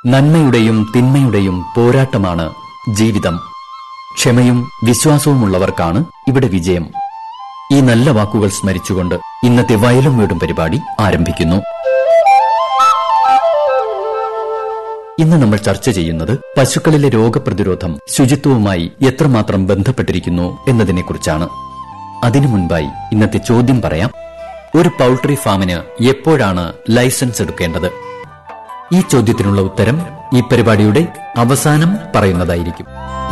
നന്മയുടെയും തിന്മയുടെയും പോരാട്ടമാണ് ജീവിതം ക്ഷമയും വിശ്വാസവുമുള്ളവർക്കാണ് ഇവിടെ വിജയം ഈ നല്ല വാക്കുകൾ സ്മരിച്ചുകൊണ്ട് ഇന്നത്തെ വയലും വീടും പരിപാടി ആരംഭിക്കുന്നു ഇന്ന് നമ്മൾ ചർച്ച ചെയ്യുന്നത് പശുക്കളിലെ രോഗപ്രതിരോധം ശുചിത്വവുമായി എത്രമാത്രം ബന്ധപ്പെട്ടിരിക്കുന്നു എന്നതിനെക്കുറിച്ചാണ് അതിനു മുൻപായി ഇന്നത്തെ ചോദ്യം പറയാം ഒരു പൗൾട്രി ഫാമിന് എപ്പോഴാണ് ലൈസൻസ് എടുക്കേണ്ടത് ഈ ചോദ്യത്തിനുള്ള ഉത്തരം ഈ പരിപാടിയുടെ അവസാനം പറയുന്നതായിരിക്കും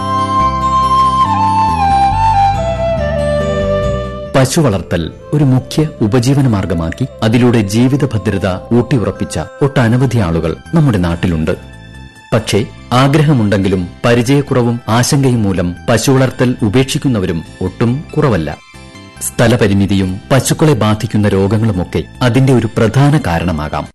പശു വളർത്തൽ ഒരു മുഖ്യ ഉപജീവന മാർഗമാക്കി അതിലൂടെ ജീവിത ഭദ്രത ഊട്ടിയുറപ്പിച്ച ഒട്ടനവധി ആളുകൾ നമ്മുടെ നാട്ടിലുണ്ട് പക്ഷേ ആഗ്രഹമുണ്ടെങ്കിലും പരിചയക്കുറവും ആശങ്കയും മൂലം പശു വളർത്തൽ ഉപേക്ഷിക്കുന്നവരും ഒട്ടും കുറവല്ല സ്ഥലപരിമിതിയും പശുക്കളെ ബാധിക്കുന്ന രോഗങ്ങളുമൊക്കെ അതിന്റെ ഒരു പ്രധാന കാരണമാകാം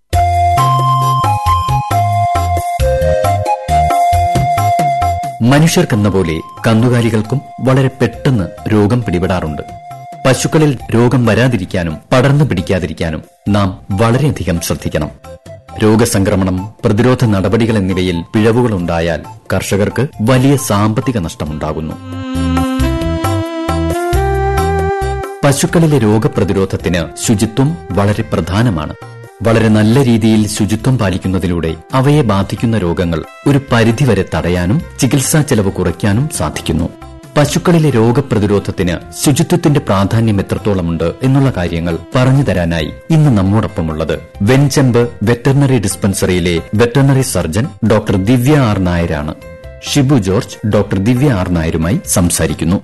മനുഷ്യർക്കെന്ന പോലെ കന്നുകാലികൾക്കും വളരെ പെട്ടെന്ന് രോഗം പിടിപെടാറുണ്ട് പശുക്കളിൽ രോഗം വരാതിരിക്കാനും പടർന്നു പിടിക്കാതിരിക്കാനും നാം വളരെയധികം ശ്രദ്ധിക്കണം രോഗസംക്രമണം പ്രതിരോധ നടപടികൾ എന്നിവയിൽ പിഴവുകളുണ്ടായാൽ കർഷകർക്ക് വലിയ സാമ്പത്തിക നഷ്ടമുണ്ടാകുന്നു പശുക്കളിലെ രോഗപ്രതിരോധത്തിന് ശുചിത്വം വളരെ പ്രധാനമാണ് വളരെ നല്ല രീതിയിൽ ശുചിത്വം പാലിക്കുന്നതിലൂടെ അവയെ ബാധിക്കുന്ന രോഗങ്ങൾ ഒരു പരിധിവരെ തടയാനും ചികിത്സാ ചെലവ് കുറയ്ക്കാനും സാധിക്കുന്നു പശുക്കളിലെ രോഗപ്രതിരോധത്തിന് ശുചിത്വത്തിന്റെ പ്രാധാന്യം എത്രത്തോളമുണ്ട് എന്നുള്ള കാര്യങ്ങൾ പറഞ്ഞു തരാനായി ഇന്ന് നമ്മോടൊപ്പമുള്ളത് Venchembu veterinary dispensary veterinary surgeon doctor Divya R നായരാണ് Shibu George doctor Divya R നായരുമായി സംസാരിക്കുന്നു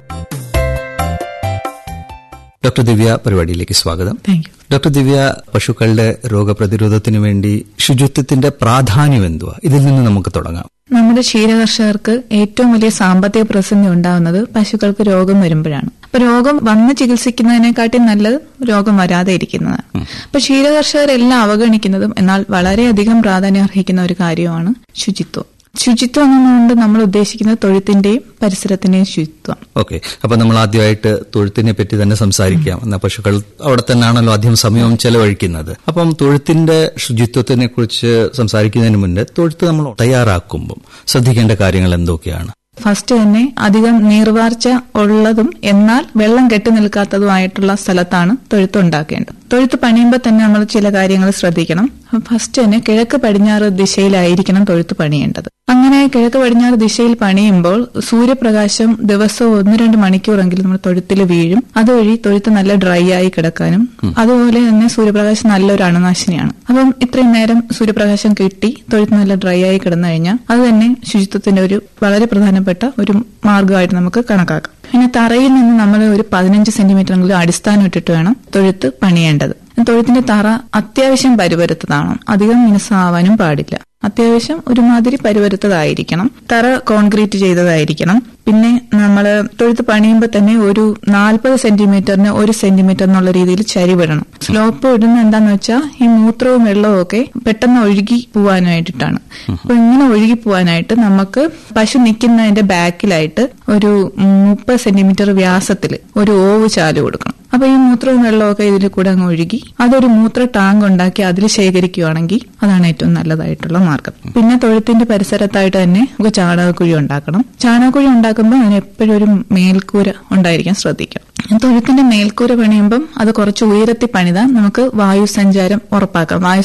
ഡോക്ടർ ദിവ്യ പരിപാടിയിലേക്ക് സ്വാഗതം താങ്ക് യു ഡോക്ടർ ദിവ്യ പശുക്കളുടെ രോഗപ്രതിരോധത്തിനു വേണ്ടി ശുചിത്വത്തിന്റെ പ്രാധാന്യം എന്തുവാ ഇതിൽ നിന്ന് നമുക്ക് തുടങ്ങാം നമ്മുടെ ക്ഷീരകർഷകർക്ക് ഏറ്റവും വലിയ സാമ്പത്തിക പ്രതിസന്ധി ഉണ്ടാകുന്നത് പശുക്കൾക്ക് രോഗം വരുമ്പോഴാണ് അപ്പൊ രോഗം വന്ന് ചികിത്സിക്കുന്നതിനെക്കാട്ടി നല്ലത് രോഗം വരാതെ ഇരിക്കുന്നതാണ് അപ്പൊ ക്ഷീരകർഷകരെല്ലാം അവഗണിക്കുന്നതും എന്നാൽ വളരെയധികം പ്രാധാന്യം അർഹിക്കുന്ന ഒരു കാര്യമാണ് ശുചിത്വം ശുചിത്വം എന്നുകൊണ്ട് നമ്മൾ ഉദ്ദേശിക്കുന്നത് തൊഴുത്തിന്റെയും പരിസരത്തിന്റെയും ശുചിത്വം ഓക്കെ അപ്പൊ നമ്മൾ ആദ്യമായിട്ട് തൊഴുത്തിനെ പറ്റി തന്നെ സംസാരിക്കാം എന്നാ പശുക്കൾ അവിടെ തന്നെയാണല്ലോ അധികം സമയവും ചെലവഴിക്കുന്നത് അപ്പം തൊഴുത്തിന്റെ ശുചിത്വത്തിനെ കുറിച്ച് സംസാരിക്കുന്നതിന് മുന്നേ തൊഴുത്ത് നമ്മൾ തയ്യാറാക്കുമ്പം ശ്രദ്ധിക്കേണ്ട കാര്യങ്ങൾ എന്തൊക്കെയാണ് ഫസ്റ്റ് തന്നെ അധികം നീർവാർച്ച ഉള്ളതും എന്നാൽ വെള്ളം കെട്ടി നിൽക്കാത്തതുമായിട്ടുള്ള സ്ഥലത്താണ് തൊഴുത്ത് ഉണ്ടാക്കേണ്ടത് തൊഴുത്ത് പണിയുമ്പോൾ തന്നെ നമ്മൾ ചില കാര്യങ്ങൾ ശ്രദ്ധിക്കണം ഫസ്റ്റ് തന്നെ കിഴക്ക് പടിഞ്ഞാറ് ദിശയിലായിരിക്കണം തൊഴുത്ത് പണിയേണ്ടത് അങ്ങനെ കിഴക്ക് പടിഞ്ഞാറ് ദിശയിൽ പണിയുമ്പോൾ സൂര്യപ്രകാശം ദിവസവും ഒന്ന് രണ്ട് മണിക്കൂറെങ്കിലും നമ്മൾ തൊഴുത്തിൽ വീഴും അതുവഴി തൊഴുത്ത് നല്ല ഡ്രൈ ആയി കിടക്കാനും അതുപോലെ തന്നെ സൂര്യപ്രകാശം നല്ലൊരു അണുനാശിനിയാണ് അപ്പം ഇത്രയും നേരം സൂര്യപ്രകാശം കിട്ടി തൊഴുത്ത് നല്ല ഡ്രൈ ആയി കിടന്നു കഴിഞ്ഞാൽ അത് തന്നെ ശുചിത്വത്തിന്റെ ഒരു വളരെ പ്രധാനപ്പെട്ട ഒരു മാർഗമായിട്ട് നമുക്ക് കണക്കാക്കാം പിന്നെ തറയിൽ നിന്ന് നമ്മൾ ഒരു പതിനഞ്ച് സെന്റിമീറ്റർ എങ്കിലും അടിസ്ഥാനം ഇട്ടിട്ട് വേണം തൊഴുത്ത് പണിയേണ്ടത് തൊഴുത്തിന്റെ തറ അത്യാവശ്യം പരുപരുത്തതാണ് അധികം മിനുസാവാനും പാടില്ല അത്യാവശ്യം ഒരുമാതിരി പരുവരുത്തതായിരിക്കണം തറ കോൺക്രീറ്റ് ചെയ്തതായിരിക്കണം പിന്നെ നമ്മൾ തൊഴുത്ത് പണിയുമ്പോൾ തന്നെ ഒരു നാൽപ്പത് സെന്റിമീറ്ററിന് ഒരു സെന്റിമീറ്റർ എന്നുള്ള രീതിയിൽ ചരിവിടണം സ്ലോപ്പ് ഇടുന്ന എന്താന്ന് വെച്ചാൽ ഈ മൂത്രവും വെള്ളവും ഒക്കെ പെട്ടെന്ന് ഒഴുകി പോവാനായിട്ടാണ് അപ്പൊ ഇങ്ങനെ ഒഴുകി പോവാനായിട്ട് നമുക്ക് പശു നിൽക്കുന്നതിന്റെ ബാക്കിലായിട്ട് ഒരു മുപ്പത് സെന്റിമീറ്റർ വ്യാസത്തിൽ ഒരു ഓവ് ചാല് കൊടുക്കണം അപ്പൊ ഈ മൂത്രവും വെള്ളമൊക്കെ ഇതിൽ കൂടെ അങ്ങ് ഒഴുകി അതൊരു മൂത്ര ടാങ്ക് ഉണ്ടാക്കി അതിൽ ശേഖരിക്കുകയാണെങ്കിൽ അതാണ് ഏറ്റവും നല്ലതായിട്ടുള്ള മാർഗം പിന്നെ തൊഴുത്തിന്റെ പരിസരത്തായിട്ട് തന്നെ നമുക്ക് ചാണകക്കുഴി ഉണ്ടാക്കണം ചാണകക്കുഴി ഉണ്ടാക്കുമ്പോൾ അതിന് എപ്പോഴും ഒരു മേൽക്കൂര ഉണ്ടായിരിക്കാൻ ശ്രദ്ധിക്കണം തൊഴുത്തിന്റെ മേൽക്കൂര പണിയുമ്പം അത് കുറച്ച് ഉയരത്തിൽ പണിതാൽ നമുക്ക് വായു സഞ്ചാരം ഉറപ്പാക്കാം വായു